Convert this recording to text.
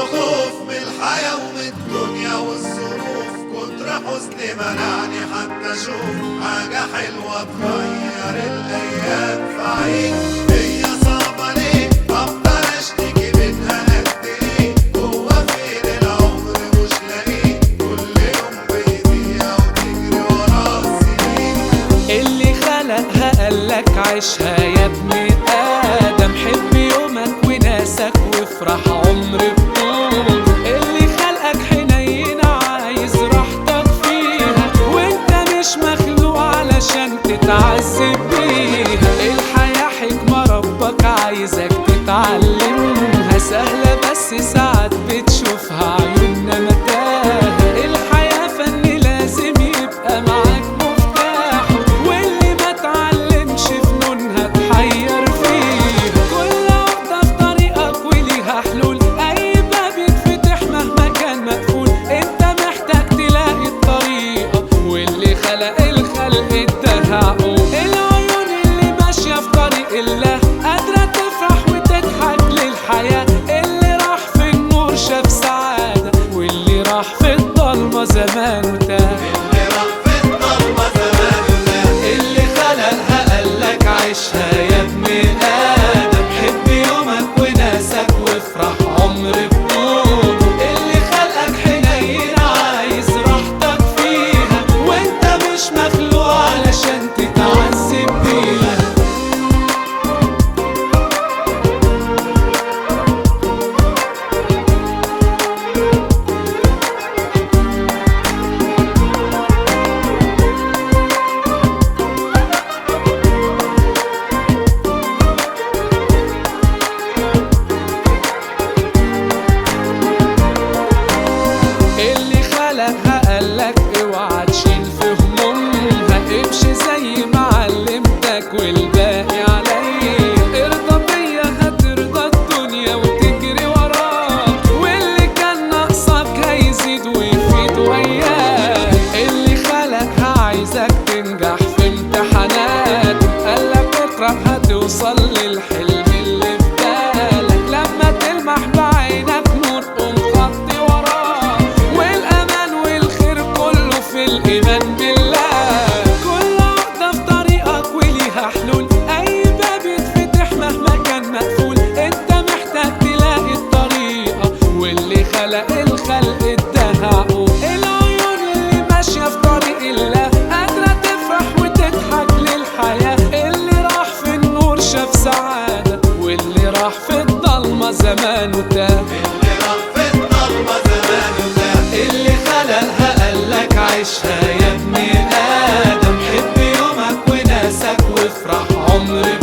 خوف من الحياة ومن الدنيا والظروف كتر حزني منعني حتى اشوف حاجة حلوة تغير الايام فعيد هي صعبة ليه افضل اشتكي منها قد ايه هو فين العمر مش لاقيه كل يوم بيضيع وتجري وراه السنين اللي خلقها قالك عيشها يا ابن آدم حب يومك وناسك وافرح عمر بطول اللي خلقك حنين عايز راحتك فيها وانت مش مخلوق علشان تتعذب بيها الحياة حكمة ربك عايزك تتعلمها سهلة بس ساعات بتشوفها عيوننا متاهة الحياة فن لازم يبقى معاك مفتاحه واللي ما اتعلمش فنونها تحير فيها كل واحدة في طريقك وليها حلول أي باب يتفتح مهما كان مقفول انت محتاج تلاقي الطريقة واللي خلق الخلق اداها عقول العيون اللي ماشية في طريق الله قادرة تفرح وتضحك للحياة اللي راح في النور شاف سعادة واللي راح في الضلمة زمان تاه اللي راح في الضلمة زمان ده اللي خلقها قالك عيشها يا ابن آدم حب يومك وناسك وافرح عمر بطوله اللي خلقك حنين عايز راحتك فيها وانت مش مخلوق علشان تتعذب بيها اللي خلقها قالك اوعى تشيل في همومها امشي زي ما علمتك والباقي عليا ارضى بيا هترضى الدنيا وتجري وراك واللي كان ناقصك هيزيد ويفيد وياك اللي خلقها عايزك تنجح في امتحانات قالك اقرا هتوصل للحلم اللي في بالك لما تلمح بعينك نور قوم خطي وراه والامان والخير كله في الايمان بالله كل واحده في طريقك وليها حلول اي باب يتفتح مهما كان مقفول انت محتاج تلاقي الطريقه واللي خلق الخلق اداها عقول العيون اللي ماشيه في طريق الله قادره تفرح وتضحك للحياه اللي راح في النور شاف سعاده واللي راح في الضلمه زمانه تاه اللي راح في الضلمة زمان ده اللي خلقها قالك عيشها يا ابن آدم حب يومك وناسك وافرح عمر